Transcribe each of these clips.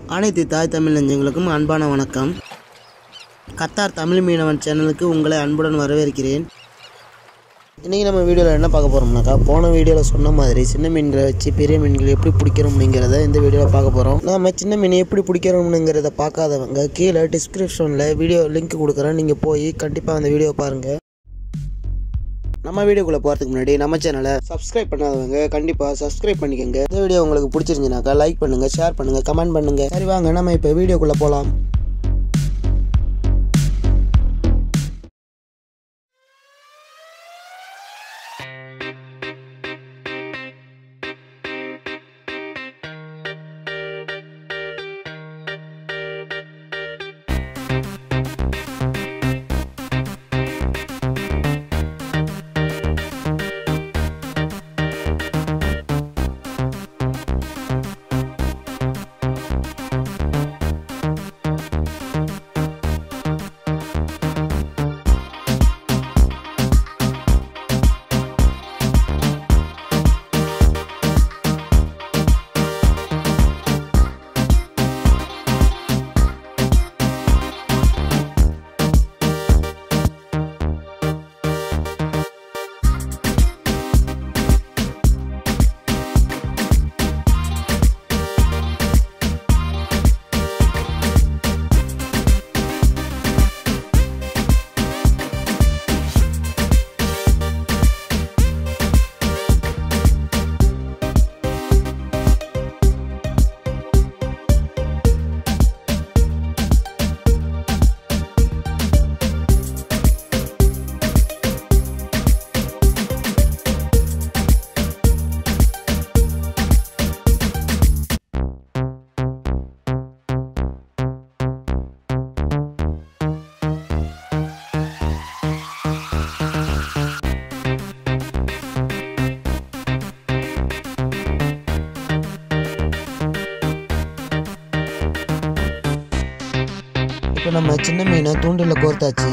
அனைத்து தாய் தமிழ் நெஞ்சங்களுக்கும் அன்பான வணக்கம் கத்தார் தமிழ் மீனவன் சேனலுக்கு உங்களை அன்புடன் வரவேற்கிறேன் இன்றைக்கி நம்ம வீடியோவில் என்ன பார்க்க போகிறோம்னாக்கா போன வீடியோவில் சொன்ன மாதிரி சின்ன மீன்களை வச்சு பெரிய மீன்களை எப்படி பிடிக்கிறோம் அப்படிங்கிறத இந்த வீடியோவில் பார்க்க போகிறோம் நம்ம சின்ன மீனை எப்படி பிடிக்கிறோம்னுங்கிறத பார்க்காதவங்க கீழே டிஸ்கிரிப்ஷனில் வீடியோ லிங்க் கொடுக்குறேன் நீங்கள் போய் கண்டிப்பாக அந்த வீடியோ பாருங்கள் நம்ம வீடியோக்குள்ளே போகிறதுக்கு முன்னாடி நம்ம சேனலை சப்ஸ்கிரைப் பண்ணாதவங்க கண்டிப்பாக சப்ஸ்கிரைப் பண்ணிக்கோங்க இந்த வீடியோ உங்களுக்கு பிடிச்சிருந்துச்சுனாக்கா லைக் பண்ணுங்கள் ஷேர் பண்ணுங்கள் கமெண்ட் பண்ணுங்கள் சரி வாங்க நம்ம இப்போ வீடியோக்குள்ளே போகலாம் இப்போ நம்ம சின்ன மீனை தூண்டில் கோர்த்தாச்சு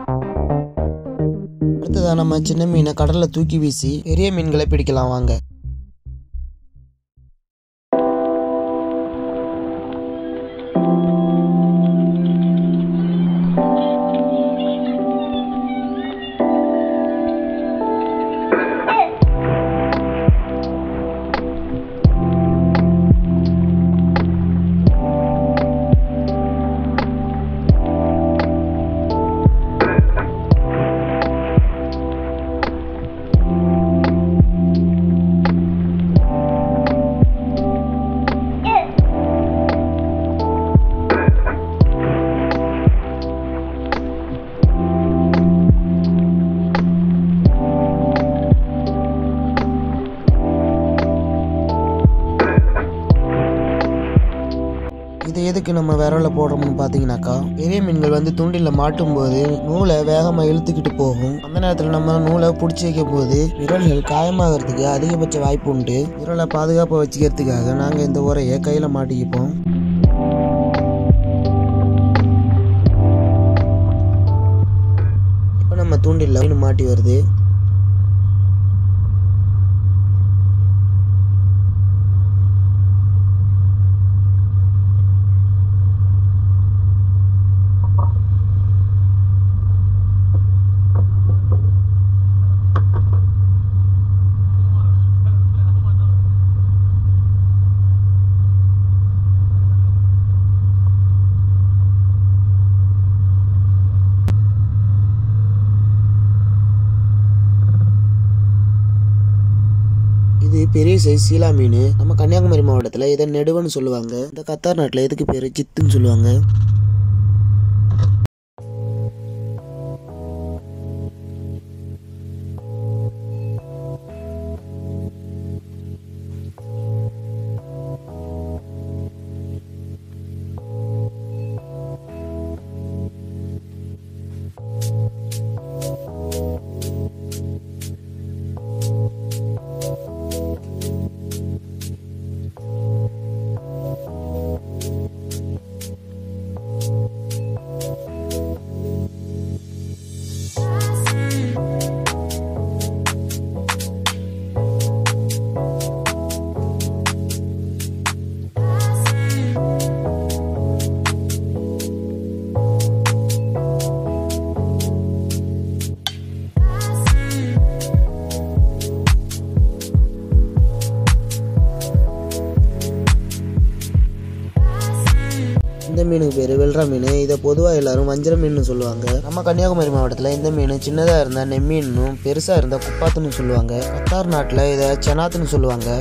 அடுத்ததாக நம்ம சின்ன மீனை கடலில் தூக்கி வீசி பெரிய மீன்களை பிடிக்கலாம் வாங்க இது எதுக்கு நம்ம விரல போடுறோம்னு பார்த்தீங்கன்னாக்கா பெரிய மீன்கள் வந்து தூண்டில் மாட்டும் போது நூலை வேகமாக இழுத்துக்கிட்டு போகும் அந்த நேரத்தில் நம்ம நூலை பிடிச்சி வைக்கும் போது விரல்கள் காயமாகறதுக்கு அதிகபட்ச வாய்ப்பு உண்டு விரலை பாதுகாப்பாக வச்சுக்கிறதுக்காக நாங்கள் இந்த உரையை கையில் மாட்டிக்கிப்போம் இப்போ நம்ம தூண்டில் மீன் மாட்டி வருது இது பெரிய சைஸ் சீலா மீன் நம்ம கன்னியாகுமரி மாவட்டத்தில் இதை நெடுவன்னு சொல்லுவாங்க இந்த கத்தார் நாட்டில் எதுக்கு பேர் சித்துன்னு சொல்லுவாங்க இந்த மீனுக்கு பேர் வெள்ற மீன் இதை பொதுவாக எல்லாரும் வஞ்சர மீன் சொல்லுவாங்க நம்ம கன்னியாகுமரி மாவட்டத்தில் இந்த மீன் சின்னதாக இருந்தால் நெம்மீனும் பெருசாக இருந்தால் குப்பாத்துன்னு சொல்லுவாங்க கத்தார் நாட்டில் இதை செனாத்துன்னு சொல்லுவாங்க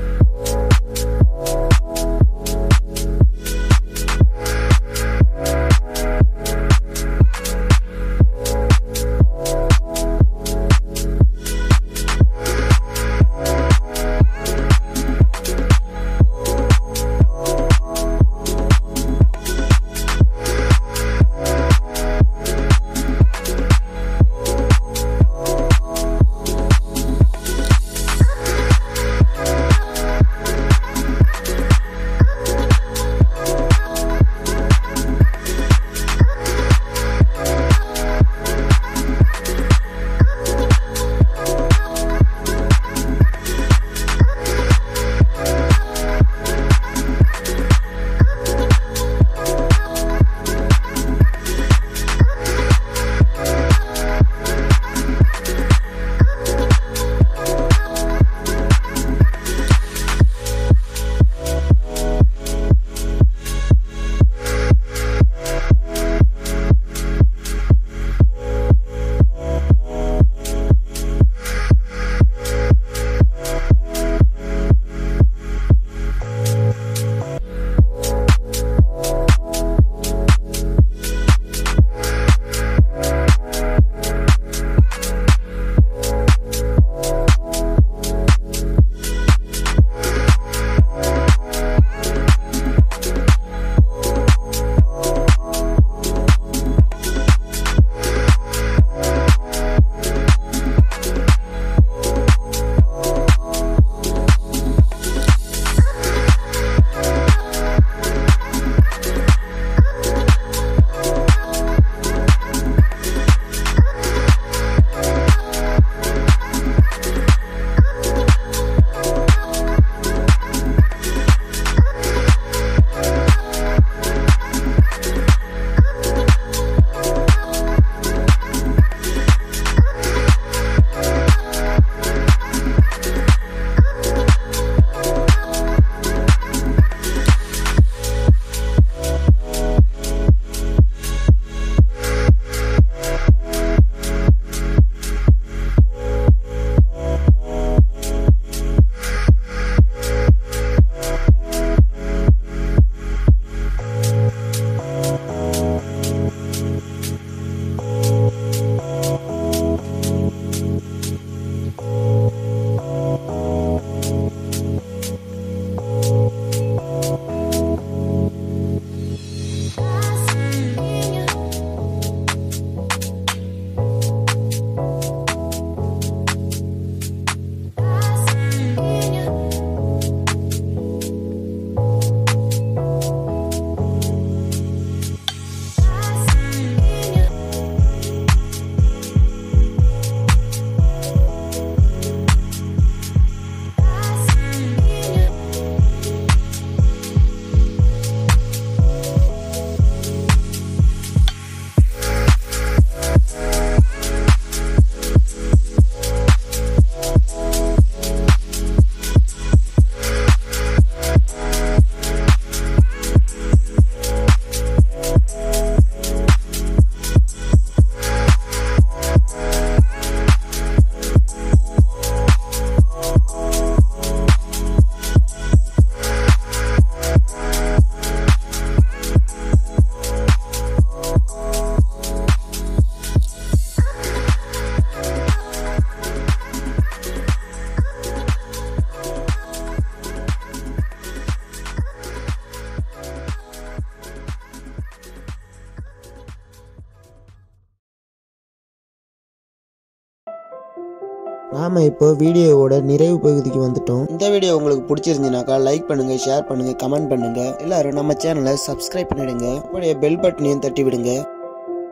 நாம இப்போ வீடியோவோட நிறைவு பகுதிக்கு வந்துட்டோம் இந்த வீடியோ உங்களுக்கு பிடிச்சிருந்துனாக்கா லைக் பண்ணுங்க ஷேர் பண்ணுங்க கமெண்ட் பண்ணுங்க எல்லாரும் நம்ம சேனலை சப்ஸ்கிரைப் பண்ணிடுங்க அப்படியே பெல் பட்டனையும் தட்டி விடுங்க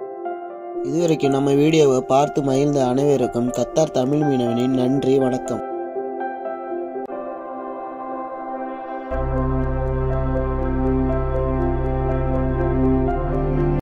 இதுவரைக்கும் நம்ம வீடியோவை பார்த்து மகிழ்ந்த அனைவருக்கும் கத்தார் தமிழ் மீனவனின் நன்றி வணக்கம்